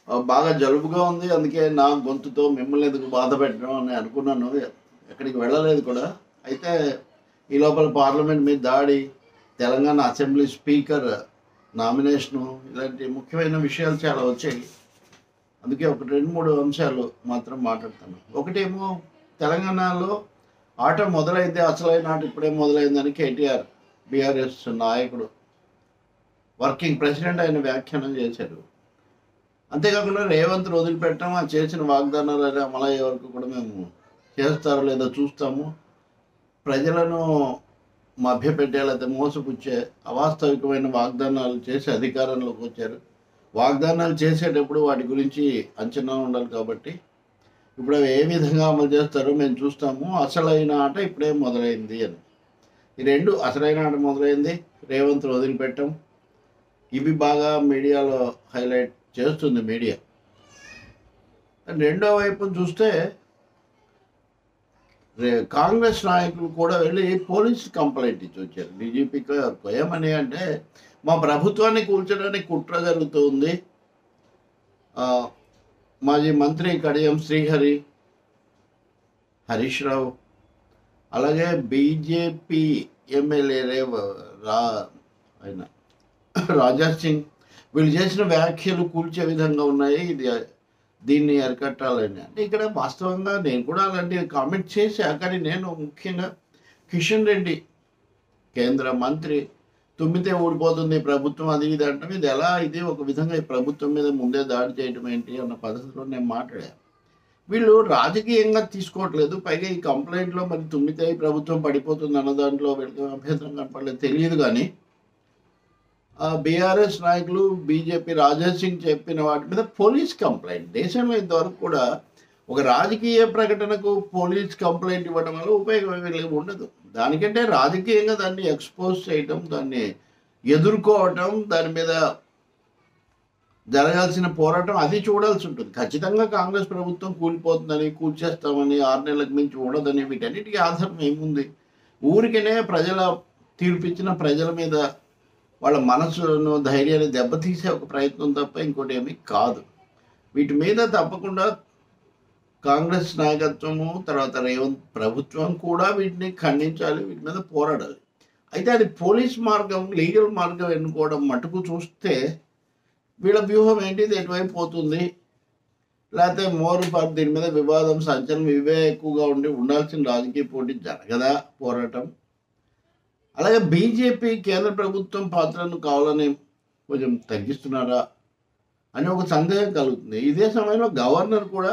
ఆ, బాగా జలుబుగా ఉంది అందుకే నా గొంతుతో మిమ్మల్ని ఎందుకు బాధ పెట్టడం అని అనుకున్నాను ఎక్కడికి వెళ్ళలేదు కూడా అయితే ఈ లోపల పార్లమెంట్ మీద దాడి తెలంగాణ అసెంబ్లీ స్పీకర్ నామినేషను ఇలాంటి ముఖ్యమైన విషయాలు చాలా వచ్చాయి అందుకే ఒక రెండు మూడు అంశాలు మాత్రం మాట్లాడతాను ఒకటేమో తెలంగాణలో ఆట మొదలైంది అసలైన ఆట ఇప్పుడే మొదలైందని కేటీఆర్ బీఆర్ఎస్ నాయకుడు వర్కింగ్ ప్రెసిడెంట్ ఆయన వ్యాఖ్యానం చేశారు అంతేకాకుండా రేవంత్ వదిలిపెట్టడం ఆ చేసిన వాగ్దానాలు అనే అమలయ్యే వరకు కూడా మేము చేస్తారో లేదో చూస్తాము ప్రజలను మభ్యపెట్టే లేకపోతే మోసపుచ్చే అవాస్తవికమైన వాగ్దానాలు చేసి అధికారంలోకి వచ్చారు వాగ్దానాలు చేసేటప్పుడు వాటి గురించి అంచనా ఉండాలి కాబట్టి ఇప్పుడు అవి ఏ విధంగా అమలు చేస్తారో మేము చూస్తాము అసలైన ఆట ఇప్పుడే మొదలైంది అని ఈ రెండు అసలైన ఆట మొదలైంది రేవంత్ వదిలిపెట్టం ఇవి బాగా మీడియాలో హైలైట్ చేస్తుంది మీడియా రెండో వైపు చూస్తే రే- కాంగ్రెస్ నాయకులు కూడా వెళ్ళి పోలీస్ కంప్లైంట్ ఇచ్చి వచ్చారు డీజీపీకి ఏమని అంటే మా ప్రభుత్వాన్ని కూల్చడానికి కుట్ర జరుగుతుంది ఆ, మాజీ మంత్రి కడియం శ్రీహరి హరీష్ రావు అలాగే బీజేపీ ఎమ్మెల్యే రేవ రా ఆయన రాజా సింగ్ వీళ్ళు చేసిన వ్యాఖ్యలు కూల్చే విధంగా ఉన్నాయి ఇది దీన్ని అరికట్టాలని అంటే ఇక్కడ వాస్తవంగా నేను కూడా అలాంటి కామెంట్ చేశా కానీ నేను ముఖ్యంగా కిషన్ రెడ్డి కేంద్ర మంత్రి తుమ్మితే ఊడిపోతుంది ప్రభుత్వం అది ఇది అంటే ఇది ఎలా ఇది ఒక విధంగా ఈ ప్రభుత్వం మీద ముందే దాడి చేయడం ఏంటి అన్న పద్ధతిలో నేను మాట్లాడాను వీళ్ళు రాజకీయంగా తీసుకోవట్లేదు పైగా ఈ కంప్లైంట్లో మరి తుమ్మితే ఈ ప్రభుత్వం పడిపోతుంది అన్న దాంట్లో వీళ్ళకి అభ్యంతరం కనపడలేదు తెలియదు కానీ ఆ బీఆర్ఎస్ నాయకులు బీజేపీ రాజా సింగ్ చెప్పిన వాటి మీద పోలీస్ కంప్లైంట్ దేశంలో ఇంతవరకు కూడా ఒక రాజకీయ ప్రకటనకు పోలీస్ కంప్లైంట్ ఇవ్వడం వల్ల ఉపయోగం ఏమీ ఉండదు దానికంటే రాజకీయంగా దాన్ని ఎక్స్పోజ్ చేయటం దాన్ని ఎదుర్కోవటం దాని మీద జరగాల్సిన పోరాటం అది చూడాల్సి ఉంటుంది ఖచ్చితంగా కాంగ్రెస్ ప్రభుత్వం కూలిపోతుందని కూల్చేస్తామని ఆరు నెలలకు మించి ఉండదని వీటన్నిటికీ ఆధారం ఏముంది ఊరికనే ప్రజల తీర్పిచ్చిన ప్రజల మీద వాళ్ళ మనసును ధైర్యాన్ని దెబ్బతీసే ఒక ప్రయత్నం తప్ప ఇంకోటి ఏమీ కాదు వీటి మీద తప్పకుండా కాంగ్రెస్ నాయకత్వము తర్వాత రేవంత్ ప్రభుత్వం కూడా వీటిని ఖండించాలి వీటి మీద పోరాడాలి అయితే అది పోలీస్ మార్గం లీగల్ మార్గం ఎన్నుకోవడం మటుకు చూస్తే వీళ్ళ వ్యూహం ఏంటి ఇది ఎటువైపు పోతుంది లేకపోతే మోరు పార్టీ దీని మీద వివాదం సంచలనం ఇవే ఎక్కువగా ఉండి ఉండాల్సిన రాజకీయ పోటీ జరగదా పోరాటం అలాగే బీజేపీ కేంద్ర ప్రభుత్వం పాత్రను కావాలని కొంచెం తగ్గిస్తున్నారా అని ఒక సందేహం కలుగుతుంది ఇదే సమయంలో గవర్నర్ కూడా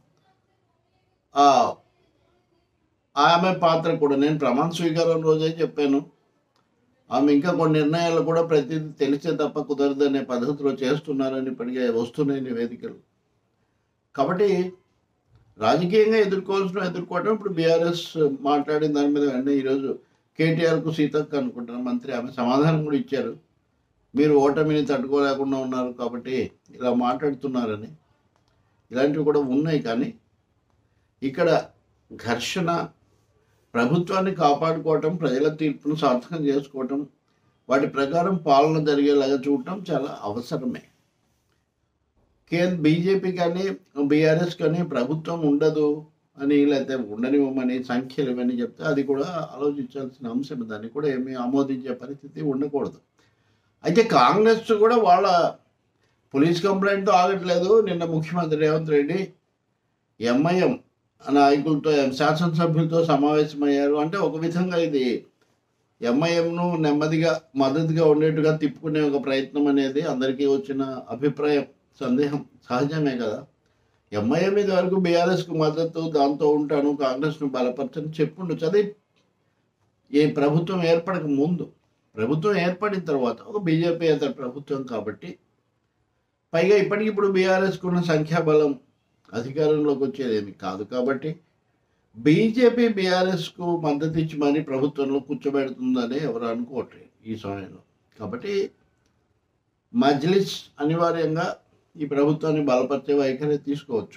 ఆ ఆమె పాత్ర కూడా నేను ప్రమాణ స్వీకారం రోజే చెప్పాను ఆమె ఇంకా కొన్ని నిర్ణయాలు కూడా ప్రతిదీ తెలిసే తప్ప కుదరదనే పద్ధతిలో చేస్తున్నారని ఇప్పటికే వస్తున్నాయి నివేదికలు కాబట్టి రాజకీయంగా ఎదుర్కోవాల్సిన ఎదుర్కోవడం ఇప్పుడు బీఆర్ఎస్ మాట్లాడిన దాని మీద వెంటనే ఈరోజు కేటీఆర్కు సీతక్క అనుకుంటున్న మంత్రి ఆమె సమాధానం కూడా ఇచ్చారు మీరు ఓటమిని తట్టుకోలేకుండా ఉన్నారు కాబట్టి ఇలా మాట్లాడుతున్నారని ఇలాంటివి కూడా ఉన్నాయి కానీ ఇక్కడ ఘర్షణ ప్రభుత్వాన్ని కాపాడుకోవటం ప్రజల తీర్పును సార్థకం చేసుకోవటం వాటి ప్రకారం పాలన జరిగేలాగా చూడటం చాలా అవసరమే కేంద్ర బీజేపీ కానీ బీఆర్ఎస్ కానీ ప్రభుత్వం ఉండదు అని లేకపోతే ఉండనివ్వమని సంఖ్యలు ఇవన్నీ చెప్తే అది కూడా ఆలోచించాల్సిన అంశం దాన్ని కూడా ఏమీ ఆమోదించే పరిస్థితి ఉండకూడదు అయితే కాంగ్రెస్ కూడా వాళ్ళ పోలీస్ కంప్లైంట్తో ఆగట్లేదు నిన్న ముఖ్యమంత్రి రేవంత్ రెడ్డి ఎంఐఎం నాయకులతో శాసనసభ్యులతో సమావేశమయ్యారు అంటే ఒక విధంగా ఇది ఎంఐఎంను నెమ్మదిగా మద్దతుగా ఉండేట్టుగా తిప్పుకునే ఒక ప్రయత్నం అనేది అందరికీ వచ్చిన అభిప్రాయం సందేహం సహజమే కదా ఎంఐఎం ఇది వరకు బీఆర్ఎస్కు మద్దతు దాంతో ఉంటాను కాంగ్రెస్ను బలపరచని చెప్పుండొచ్చు అదే ఈ ప్రభుత్వం ఏర్పడక ముందు ప్రభుత్వం ఏర్పడిన తర్వాత ఒక బీజేపీ అతర ప్రభుత్వం కాబట్టి పైగా ఇప్పటికిప్పుడు బీఆర్ఎస్కు ఉన్న సంఖ్యాబలం అధికారంలోకి వచ్చేది ఏమి కాదు కాబట్టి బీజేపీ బీఆర్ఎస్కు మద్దతు ఇచ్చి మరీ ప్రభుత్వంలో కూర్చోబెడుతుందని ఎవరు అనుకోవట్లేదు ఈ సమయంలో కాబట్టి మజ్లిస్ అనివార్యంగా ఈ ప్రభుత్వాన్ని బలపరిచే వైఖరి తీసుకోవచ్చు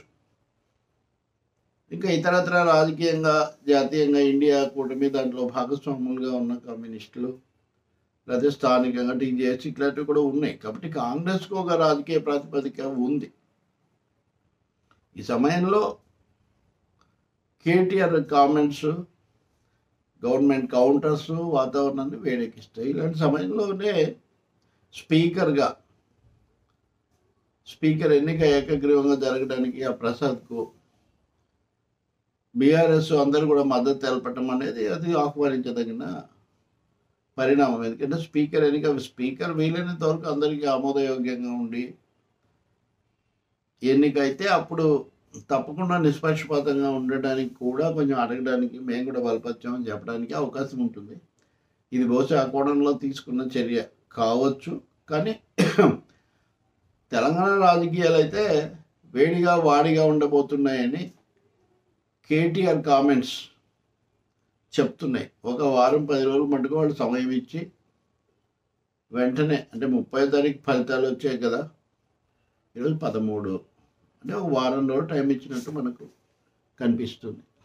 ఇంకా ఇతరత్ర రాజకీయంగా జాతీయంగా ఇండియా కూటమి దాంట్లో భాగస్వాములుగా ఉన్న కమ్యూనిస్టులు లేకపోతే స్థానికంగా టీజేఎస్ ఇట్లాంటివి కూడా ఉన్నాయి కాబట్టి కాంగ్రెస్కు ఒక రాజకీయ ప్రాతిపదిక ఉంది ఈ సమయంలో కేటీఆర్ కామెంట్స్ గవర్నమెంట్ కౌంటర్స్ వాతావరణాన్ని వేడెక్కిస్తాయి ఇలాంటి సమయంలోనే స్పీకర్గా స్పీకర్ ఎన్నిక ఏకగ్రీవంగా జరగడానికి ఆ ప్రసాద్కు బీఆర్ఎస్ అందరూ కూడా మద్దతు తెలపటం అనేది అది ఆహ్వానించదగిన పరిణామం ఎందుకంటే స్పీకర్ ఎన్నిక స్పీకర్ వీలైనంత వరకు అందరికీ ఆమోదయోగ్యంగా ఉండి ఎన్నిక అయితే అప్పుడు తప్పకుండా నిష్పక్షపాతంగా ఉండడానికి కూడా కొంచెం అడగడానికి మేము కూడా బలపరిచామని చెప్పడానికి అవకాశం ఉంటుంది ఇది బహుశా ఆ కోణంలో తీసుకున్న చర్య కావచ్చు కానీ తెలంగాణ రాజకీయాలు అయితే వేడిగా వాడిగా ఉండబోతున్నాయని కేటీఆర్ కామెంట్స్ చెప్తున్నాయి ఒక వారం పది రోజులు మటుకు వాళ్ళు సమయం ఇచ్చి వెంటనే అంటే ముప్పై తారీఖు ఫలితాలు వచ్చాయి కదా ఈరోజు పదమూడు అంటే ఒక వారం రోజులు టైం ఇచ్చినట్టు మనకు కనిపిస్తుంది